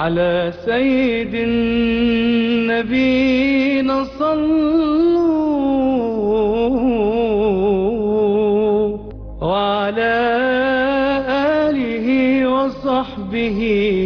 على سيد النبينا صلوا وعلى آله وصحبه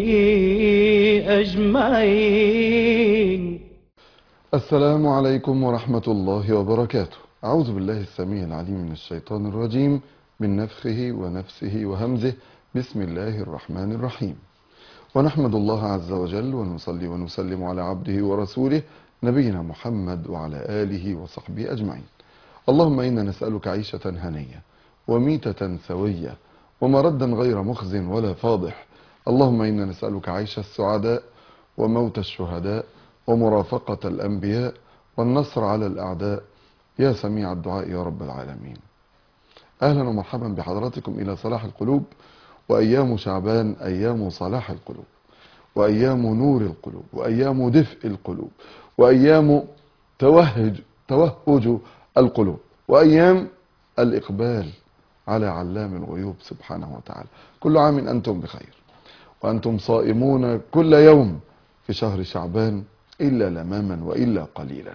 أجمعين السلام عليكم ورحمة الله وبركاته أعوذ بالله السميع العليم من الشيطان الرجيم من نفخه ونفسه وهمزه بسم الله الرحمن الرحيم ونحمد الله عز وجل ونصلي ونسلم على عبده ورسوله نبينا محمد وعلى آله وصحبه أجمعين اللهم إنا نسألك عيشة هنية وميتة سوية ومردا غير مخز ولا فاضح اللهم إنا نسألك عيش السعداء وموت الشهداء ومرافقة الأنبياء والنصر على الأعداء يا سميع الدعاء يا رب العالمين أهلا ومرحبا بحضراتكم إلى صلاح القلوب وأيام شعبان أيام صلاح القلوب وأيام نور القلوب وأيام دفء القلوب وأيام توهج توهج القلوب وأيام الإقبال على علام الغيوب سبحانه وتعالى كل عام أنتم بخير وأنتم صائمون كل يوم في شهر شعبان إلا لماما وإلا قليلا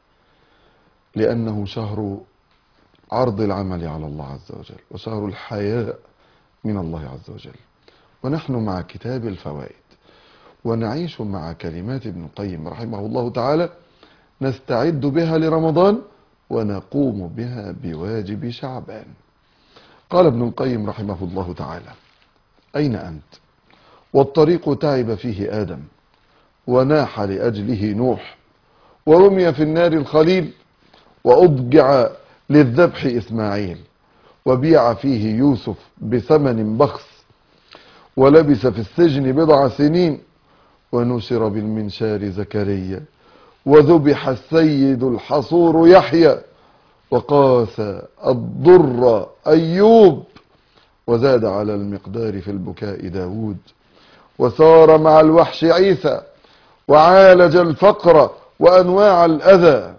لأنه شهر عرض العمل على الله عز وجل وشهر الحياء من الله عز وجل ونحن مع كتاب الفوائد ونعيش مع كلمات ابن القيم رحمه الله تعالى نستعد بها لرمضان ونقوم بها بواجب شعبان قال ابن القيم رحمه الله تعالى أين أنت والطريق تعب فيه آدم وناح لأجله نوح ورمي في النار الخليل وأضجع للذبح إسماعيل وبيع فيه يوسف بثمن بخس ولبس في السجن بضع سنين ونشر بالمنشار زكريا وذبح السيد الحصور يحيى وقاس الضر أيوب وزاد على المقدار في البكاء داود وسار مع الوحش عيسى وعالج الفقر وأنواع الأذى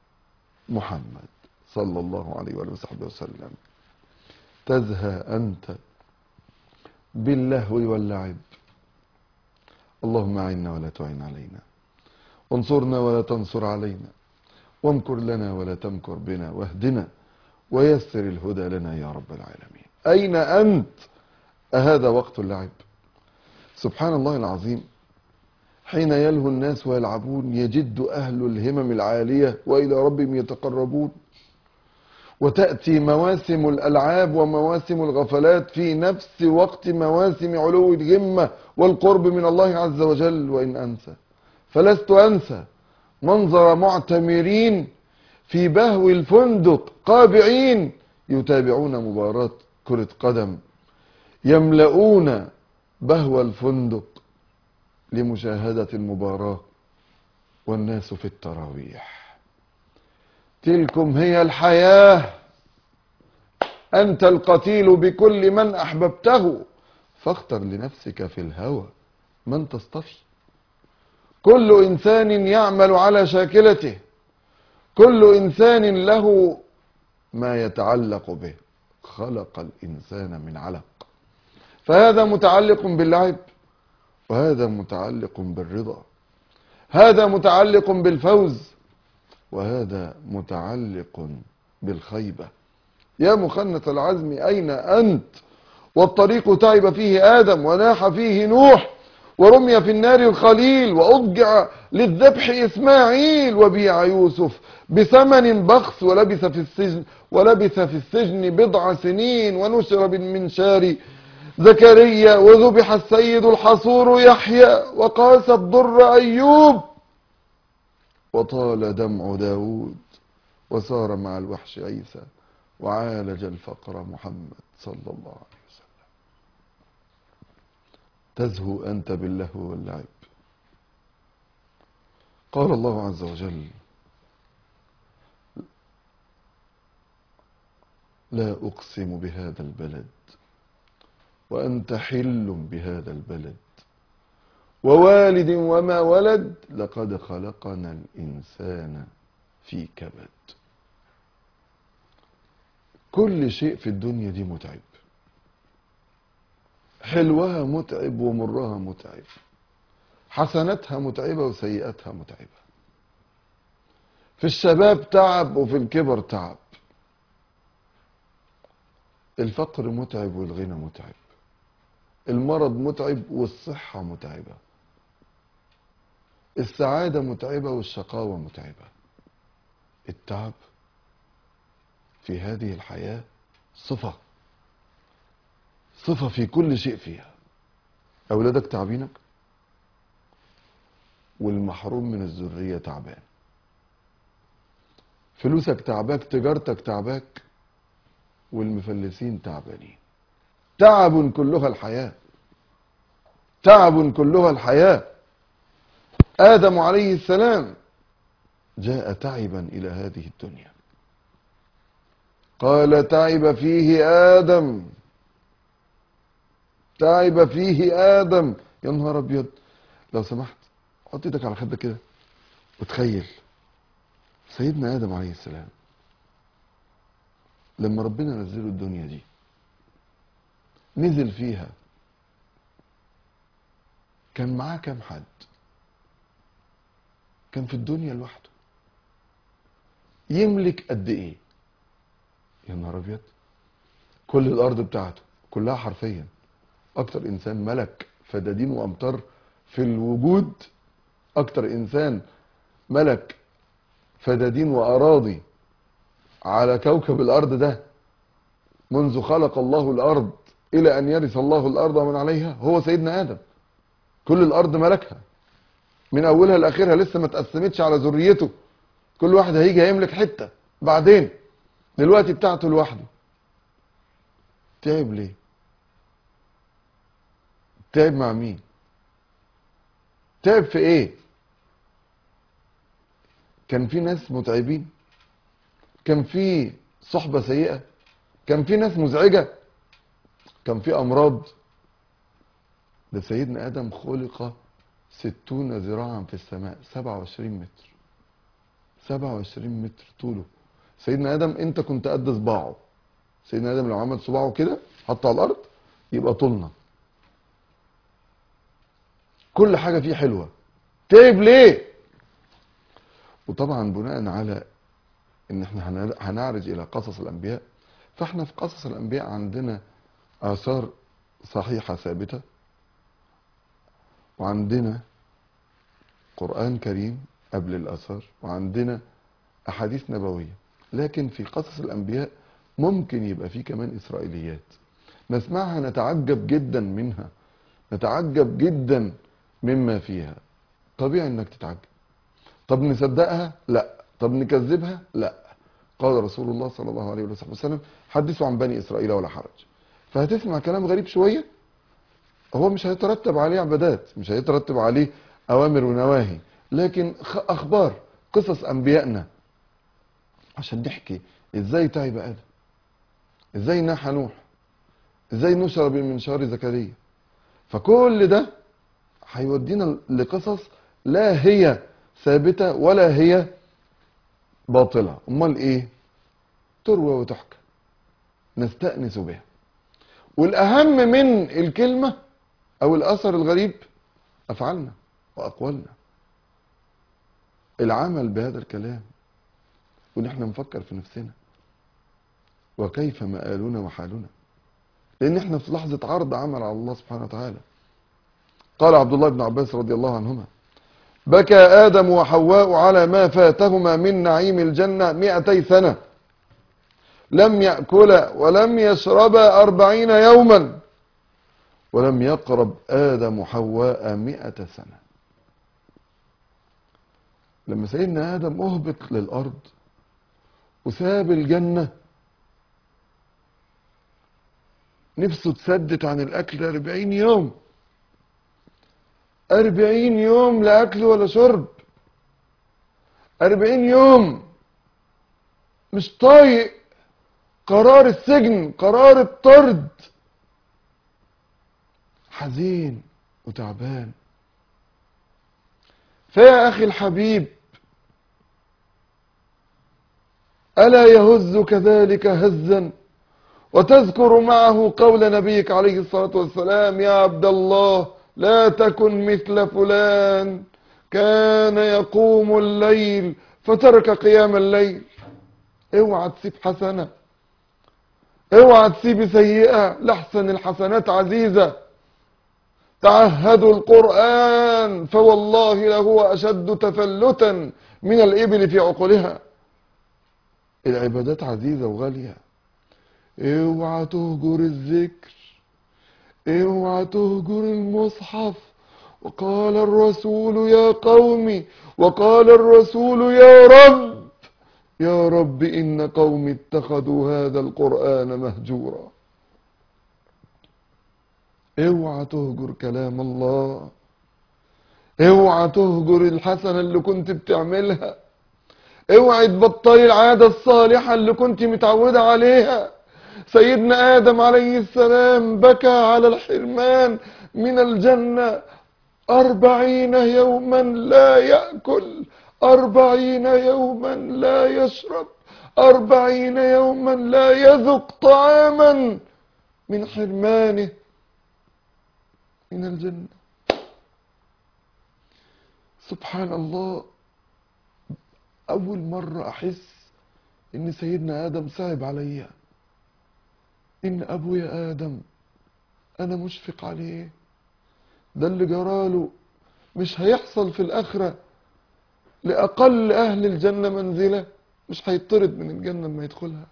محمد صلى الله عليه وآله وصحبه وسلم تزهى أنت باللهو واللعب اللهم أعنا ولا تعن علينا وانصرنا ولا تنصر علينا وامكر لنا ولا تمكر بنا واهدنا ويسر الهدى لنا يا رب العالمين أين أنت أهذا وقت اللعب سبحان الله العظيم حين يلهو الناس ويلعبون يجد أهل الهمم العالية وإلى ربهم يتقربون وتأتي مواسم الألعاب ومواسم الغفلات في نفس وقت مواسم علو الهمة والقرب من الله عز وجل وإن أنسى فلست أنسى منظر معتمرين في بهو الفندق قابعين يتابعون مباراة كرة قدم يملؤون بهو الفندق لمشاهدة المباراة والناس في التراويح تلكم هي الحياة أنت القتيل بكل من أحببته فاختر لنفسك في الهوى من تصطفي كل إنسان يعمل على شاكلته كل إنسان له ما يتعلق به خلق الإنسان من علق فهذا متعلق باللعب وهذا متعلق بالرضا هذا متعلق بالفوز وهذا متعلق بالخيبة يا مخنث العزم أين أنت والطريق تعب فيه آدم وناح فيه نوح ورمي في النار الخليل وأضجع للذبح إسماعيل وبيع يوسف بثمن بخس ولبث في السجن ولبث في السجن بضع سنين ونشر بالمنشار زكريا وذبح السيد الحصور يحيى وقاس الضر أيوب وطال دمع داود وسار مع الوحش عيسى وعالج الفقر محمد صلى الله عليه وسلم تزهو أنت باللهو واللعب قال الله عز وجل لا أقسم بهذا البلد وأنت حل بهذا البلد ووالد وما ولد لقد خلقنا الإنسان في كبد كل شيء في الدنيا دي متعب حلوها متعب ومرها متعب حسناتها متعبة وسيئاتها متعبة في الشباب تعب وفي الكبر تعب الفقر متعب والغنى متعب المرض متعب والصحة متعبة السعادة متعبة والشقاوة متعبة التعب في هذه الحياة صفة صفة في كل شيء فيها أولادك تعبينك والمحروم من الذرية تعبان فلوسك تعباك تجارتك تعباك والمفلسين تعبانين تعب كلها الحياة تعب كلها الحياة آدم عليه السلام جاء تعبا إلى هذه الدنيا قال تعب فيه آدم تعب فيه آدم يا نهار أبيض لو سمحت حط ايدك على خدك كده وتخيل سيدنا آدم عليه السلام لما ربنا نزله الدنيا دي نزل فيها كان معاه كام حد كان في الدنيا لوحده يملك قد ايه يا نهار ابيض كل الارض بتاعته كلها حرفيا اكتر انسان ملك فدادين وامطار في الوجود اكتر انسان ملك فدادين واراضي على كوكب الارض ده منذ خلق الله الارض الى ان يرث الله الارض ومن عليها هو سيدنا ادم كل الارض ملكها من اولها لاخرها لسه ما تقسمتش على ذريته كل واحد هيجي هيملك حته بعدين دلوقتي بتاعته لوحده تعب ليه تعب مع مين تعب في ايه كان في ناس متعبين كان في صحبة سيئة كان في ناس مزعجة كان في أمراض ده سيدنا آدم خلق ستون ذراعا في السماء سبعة وعشرين متر سبعة وعشرين متر طوله سيدنا آدم أنت كنت قد صباعه سيدنا آدم لو عمل صباعه كده حطه على الأرض يبقى طولنا كل حاجة فيه حلوة تعب ليه وطبعا بناء على ان احنا هن- هنعرج الى قصص الانبياء فاحنا في قصص الانبياء عندنا اثار صحيحة ثابتة وعندنا قرآن كريم قبل الاثار وعندنا احاديث نبوية لكن في قصص الانبياء ممكن يبقى فيه كمان اسرائيليات نسمعها نتعجب جدا منها نتعجب جدا مما فيها طبيعي انك تتعجب طب نصدقها لا طب نكذبها لا قال رسول الله صلى الله عليه وصحبه وسلم حدثوا عن بني اسرائيل ولا حرج فهتسمع كلام غريب شويه هو مش هيترتب عليه عبادات مش هيترتب عليه اوامر ونواهي لكن خ- اخبار قصص انبيائنا عشان نحكي ازاي تعب ادم ازاي ناح نوح ازاي نشر بالمنشار زكريا فكل ده هيودينا لقصص لا هي ثابتة ولا هي باطلة امال ايه تروى وتحكى نستأنس بها والاهم من الكلمة او الاثر الغريب افعالنا واقوالنا العمل بهذا الكلام وان احنا نفكر في نفسنا وكيف مآلنا وحالنا لان احنا في لحظة عرض عمل على الله سبحانه وتعالى قال عبد الله بن عباس رضي الله عنهما بكى آدم وحواء على ما فاتهما من نعيم الجنة مئتي سنة لم يأكلا ولم يشربا أربعين يوما ولم يقرب آدم حواء مئة سنة لما سيدنا آدم أهبط للأرض وساب الجنة نفسه تسدت عن الأكل أربعين يوم أربعين يوم لا أكل ولا شرب أربعين يوم مش طايق قرار السجن قرار الطرد حزين وتعبان فيا أخي الحبيب ألا يهز كذلك هزا وتذكر معه قول نبيك عليه الصلاة والسلام يا عبد الله لا تكن مثل فلان كان يقوم الليل فترك قيام الليل اوعى تسيب حسنة اوعى تسيب سيئة لحسن الحسنات عزيزة تعهدوا القرآن فوالله لهو أشد تفلتا من الإبل في عقلها العبادات عزيزة وغالية اوعى تهجر الذكر اوعى تهجر المصحف وقال الرسول يا قومي وقال الرسول يا رب يا رب إن قومي اتخذوا هذا القرآن مهجورا اوعى تهجر كلام الله اوعى تهجر الحسنة اللي كنت بتعملها اوعى تبطلي العادة الصالحة اللي كنت متعودة عليها سيدنا آدم عليه السلام بكى على الحرمان من الجنة أربعين يوما لا يأكل أربعين يوما لا يشرب أربعين يوما لا يذق طعاما من حرمانه من الجنة سبحان الله أول مرة أحس إن سيدنا آدم صعب عليا إن أبويا آدم أنا مشفق عليه ده اللي جراله مش هيحصل في الآخرة لأقل أهل الجنة منزلة مش هيطرد من الجنة لما يدخلها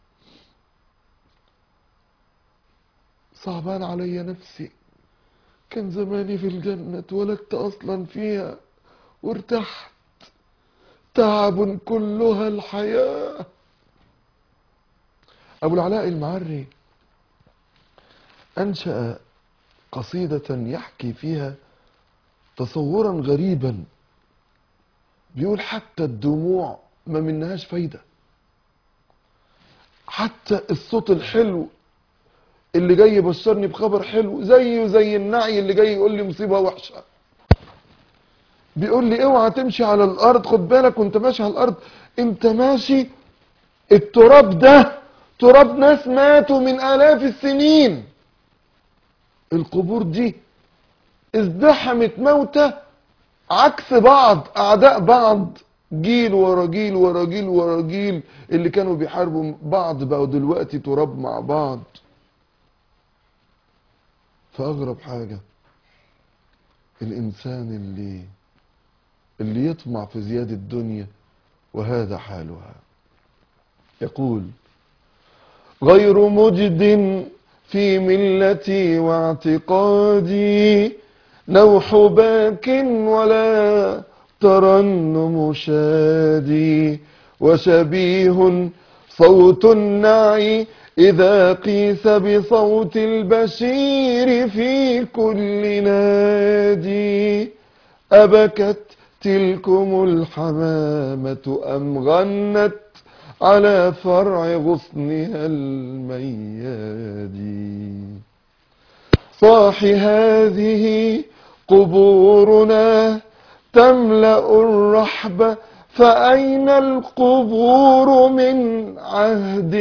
صعبان عليا نفسي كان زماني في الجنة اتولدت أصلا فيها وارتحت تعب كلها الحياة أبو العلاء المعري أنشأ قصيدة يحكي فيها تصورا غريبا بيقول حتى الدموع ما منهاش فايدة حتى الصوت الحلو اللي جاي يبشرني بخبر حلو زيه زي النعي اللي جاي يقول لي مصيبة وحشة بيقول لي اوعى تمشي على الارض خد بالك وانت ماشي على الارض انت ماشي التراب ده تراب ناس ماتوا من الاف السنين القبور دي ازدحمت موتى عكس بعض اعداء بعض جيل ورا جيل ورا جيل ورا جيل اللي كانوا بيحاربوا بعض بقوا دلوقتي تراب مع بعض فاغرب حاجة الانسان اللي اللي يطمع في زيادة الدنيا وهذا حالها يقول غير مجد في ملتي واعتقادي نوح باك ولا ترنم شادي وشبيه صوت النعي إذا قيس بصوت البشير في كل نادي أبكت تلكم الحمامة أم غنت على فرع غصنها الميادي صاح هذه قبورنا تملأ الرحب فأين القبور من عهد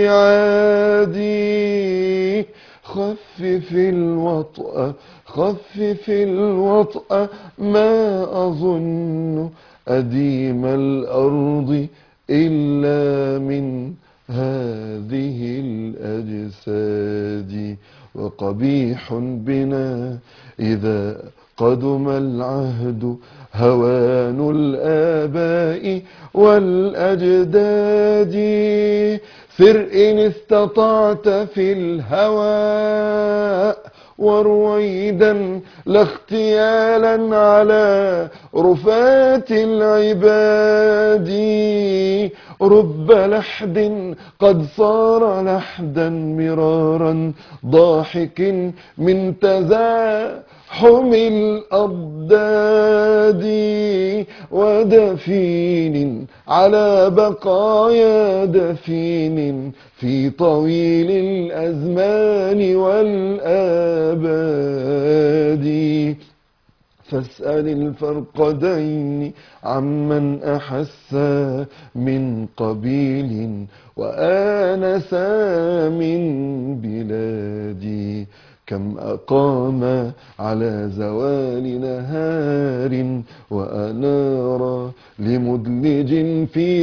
عادي خفف الوطأ خفف الوطأ ما أظن أديم الأرض إلا من هذه الأجساد وقبيح بنا إذا قدم العهد هوان الآباء والأجداد سر إن استطعت في الهواء ورويدا لا اختيالا على رفات العباد رب لحد قد صار لحدا مرارا ضاحك من تزاحم الأضداد ودفين على بقايا دفين في طويل الأزمان والآباد فاسأل الفرقدين عمن أحس من قبيل وآنس من بلادي كم أقام على زوال نهار وأنار لمدلج في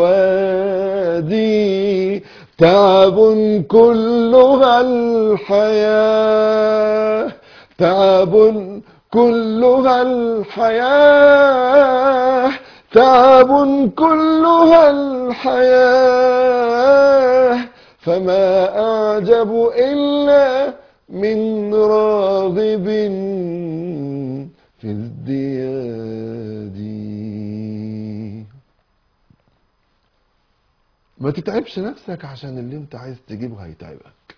سوادي تعب كلها الحياة تعب كلها الحياة تعب كلها الحياة فما أعجب إلا من راغب في ازدياد ما تتعبش نفسك عشان اللي انت عايز تجيبه هيتعبك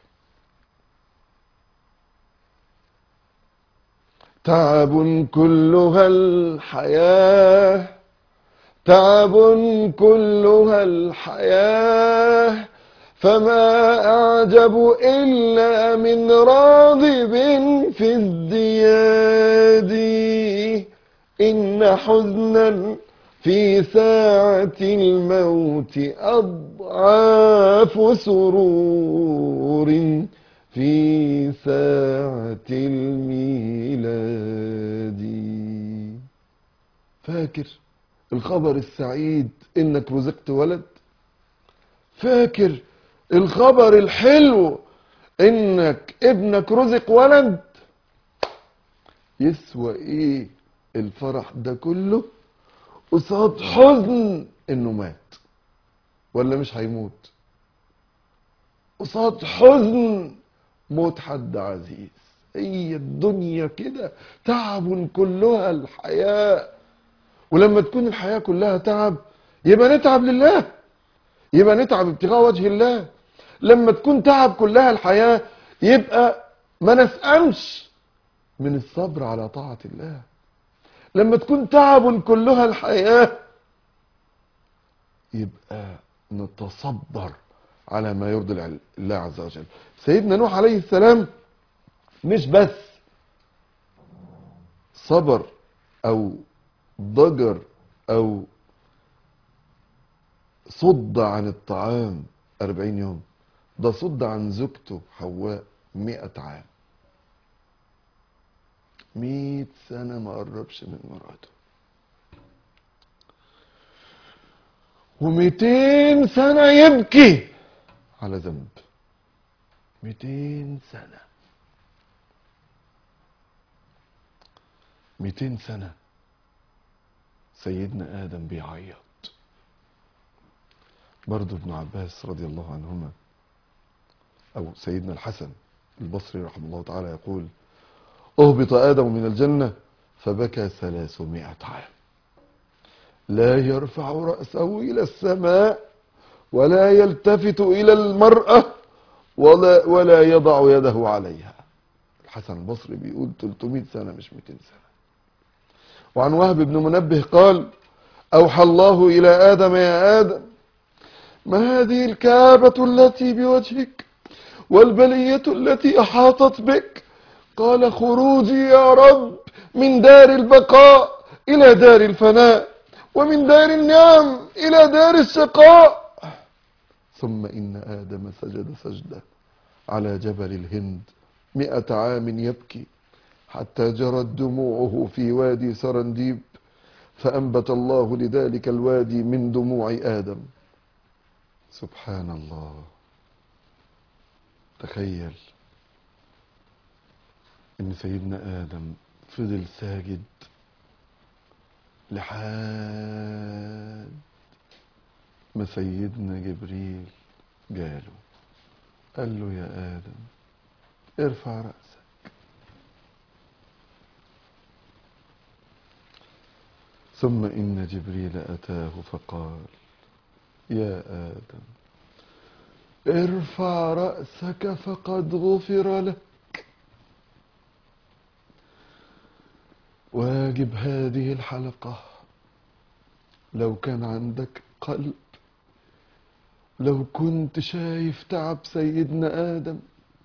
تعب كلها الحياة تعب كلها الحياة فما أعجب إلا من راغب في ازدياد إن حزنا في ساعة الموت أضعاف سرور في ساعة الميلاد فاكر الخبر السعيد إنك رزقت ولد فاكر الخبر الحلو إنك ابنك رزق ولد يسوى إيه الفرح ده كله قصاد حزن إنه مات ولا مش هيموت قصاد حزن موت حد عزيز هي الدنيا كده تعب كلها الحياة ولما تكون الحياة كلها تعب يبقى نتعب لله يبقى نتعب ابتغاء وجه الله لما تكون تعب كلها الحياة يبقى ما نسأمش من الصبر على طاعة الله لما تكون تعب كلها الحياة يبقى نتصبر على ما يرضي الله عز وجل سيدنا نوح عليه السلام مش بس صبر او ضجر او صد عن الطعام أربعين يوم ده صد عن زوجته حواء مئة عام مئة سنة ما قربش من مراته ومئتين سنة يبكي على ذنب مئتين سنة مئتين سنة سيدنا آدم بيعيط برضو ابن عباس رضي الله عنهما أو سيدنا الحسن البصري رحمه الله تعالى يقول أهبط آدم من الجنة فبكى ثلاثمائة عام لا يرفع رأسه إلى السماء ولا يلتفت إلى المرأة ولا, ولا يضع يده عليها الحسن البصري بيقول 300 سنة مش 200 سنة وعن وهب بن منبه قال أوحى الله إلى آدم يا آدم ما هذه الكعبة التي بوجهك والبلية التي أحاطت بك قال خروجي يا رب من دار البقاء إلى دار الفناء ومن دار النعم إلى دار الشقاء ثم إن آدم سجد سجدة على جبل الهند مئة عام يبكي حتى جرت دموعه في وادي سرنديب فأنبت الله لذلك الوادي من دموع آدم سبحان الله تخيل ان سيدنا ادم فضل ساجد لحد ما سيدنا جبريل جاله قال له يا ادم ارفع راسك ثم ان جبريل اتاه فقال يا آدم ارفع رأسك فقد غفر لك واجب هذه الحلقة لو كان عندك قلب لو كنت شايف تعب سيدنا آدم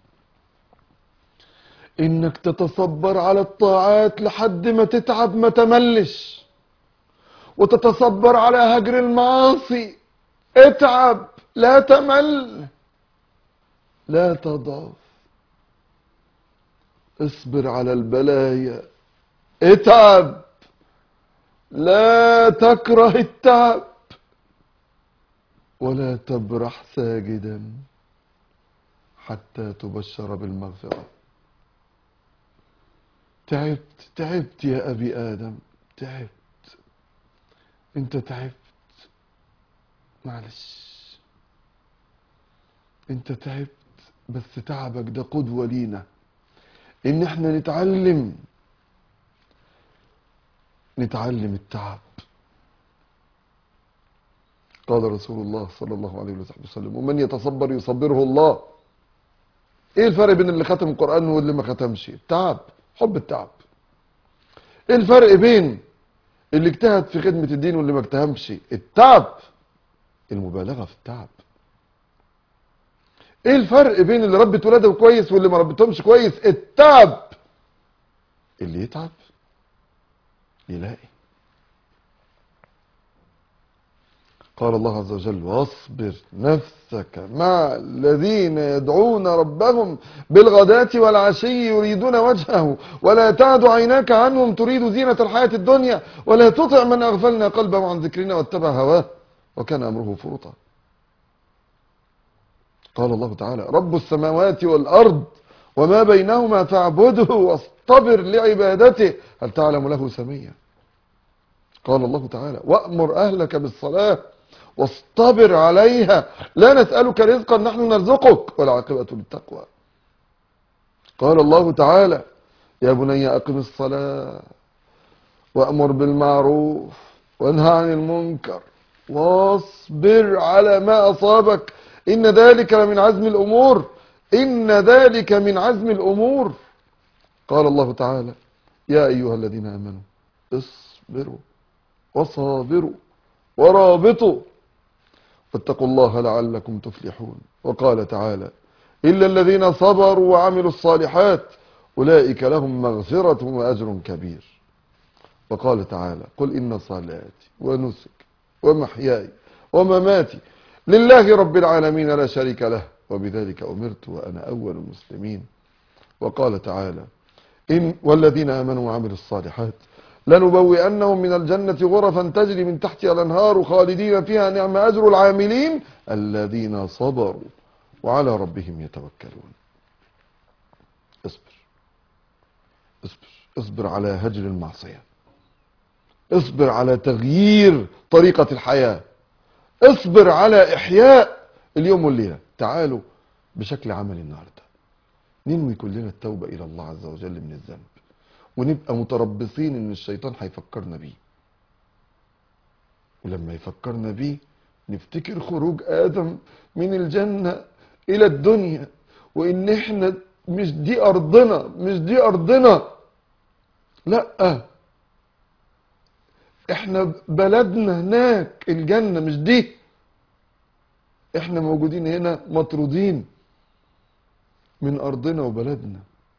إنك تتصبر على الطاعات لحد ما تتعب ما تملش وتتصبر على هجر المعاصي اتعب لا تمل لا تضعف اصبر على البلايا اتعب لا تكره التعب ولا تبرح ساجدا حتى تبشر بالمغفرة تعبت تعبت يا أبي آدم تعبت انت تعبت معلش انت تعبت بس تعبك ده قدوة لينا ان احنا نتعلم نتعلم التعب قال رسول الله صلى الله عليه وسلم ومن يتصبر يصبره الله ايه الفرق بين اللي ختم القرآن واللي ما ختمش التعب حب التعب ايه الفرق بين اللي اجتهد في خدمة الدين واللي ما اجتهمش التعب المبالغة في التعب ايه الفرق بين اللي ربت ولاده كويس واللي ما ربتهمش كويس التعب اللي يتعب يلاقي قال الله عز وجل واصبر نفسك مع الذين يدعون ربهم بالغداة والعشي يريدون وجهه ولا تعد عيناك عنهم تريد زينة الحياة الدنيا ولا تطع من أغفلنا قلبه عن ذكرنا واتبع هواه وكان أمره فرطا قال الله تعالى رب السماوات والأرض وما بينهما فاعبده واصطبر لعبادته هل تعلم له سميا قال الله تعالى وأمر أهلك بالصلاة واصطبر عليها لا نسألك رزقا نحن نرزقك والعاقبة للتقوى قال الله تعالى يا بني أقم الصلاة وأمر بالمعروف وانهى عن المنكر واصبر على ما أصابك إن ذلك من عزم الأمور إن ذلك من عزم الأمور قال الله تعالى يا أيها الذين آمنوا اصبروا وصابروا ورابطوا واتقوا الله لعلكم تفلحون وقال تعالى إلا الذين صبروا وعملوا الصالحات أولئك لهم مغفرة وأجر كبير وقال تعالى قل إن صلاتي ونسك ومحياي ومماتي لله رب العالمين لا شريك له وبذلك أمرت وأنا أول المسلمين وقال تعالى إن والذين آمنوا وعملوا الصالحات لنبوئنهم من الجنة غرفا تجري من تحتها الأنهار خالدين فيها نعم أجر العاملين الذين صبروا وعلى ربهم يتوكلون اصبر اصبر اصبر على هجر المعصية اصبر على تغيير طريقة الحياة اصبر على إحياء اليوم والليلة تعالوا بشكل عملي النهاردة ننوي كلنا التوبة إلى الله عز وجل من الذنب ونبقى متربصين ان الشيطان هيفكرنا بيه ولما يفكرنا بيه نفتكر خروج ادم من الجنة الى الدنيا وان احنا مش دي ارضنا مش دي ارضنا لا احنا بلدنا هناك الجنة مش دي احنا موجودين هنا مطرودين من ارضنا وبلدنا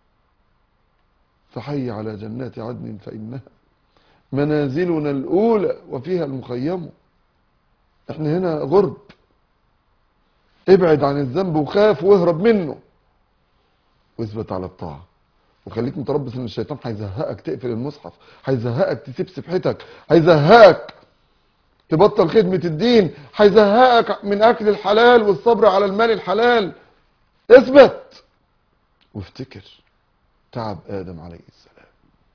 فحي على جنات عدن فإنها منازلنا الأولى وفيها المخيم احنا هنا غرب ابعد عن الذنب وخاف واهرب منه واثبت على الطاعة وخليك متربص ان الشيطان هيزهقك تقفل المصحف هيزهقك تسيب سبحتك هيزهقك تبطل خدمة الدين هيزهقك من اكل الحلال والصبر على المال الحلال اثبت وافتكر تعب آدم عليه السلام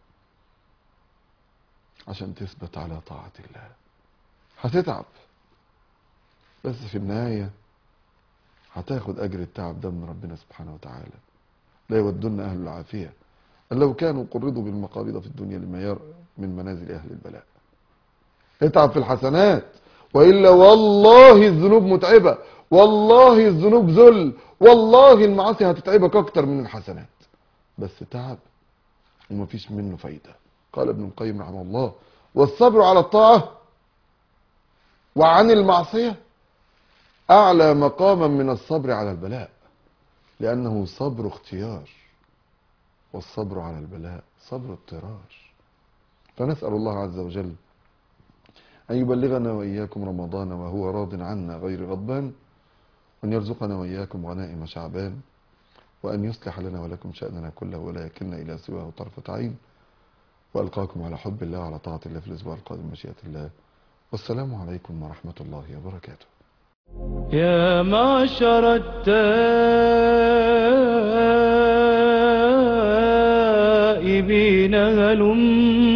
عشان تثبت على طاعة الله هتتعب بس في النهاية هتاخد أجر التعب ده من ربنا سبحانه وتعالى لا يودن أهل العافية أن لو كانوا قرضوا بالمقابض في الدنيا لما يرى من منازل أهل البلاء اتعب في الحسنات وإلا والله الذنوب متعبة والله الذنوب ذل والله المعاصي هتتعبك أكتر من الحسنات بس تعب ومفيش منه فايدة قال ابن القيم رحمه الله والصبر على الطاعة وعن المعصية أعلى مقاما من الصبر على البلاء لأنه صبر اختيار والصبر على البلاء صبر اضطرار فنسأل الله عز وجل أن يبلغنا وإياكم رمضان وهو راض عنا غير غضبان وأن يرزقنا وإياكم غنائم شعبان وأن يصلح لنا ولكم شأننا كله ولا يكلنا إلى سواه طرفة عين وألقاكم على حب الله وعلى طاعة الله في الأسبوع القادم مشيئة الله والسلام عليكم ورحمة الله وبركاته يا معشر التائبين هلم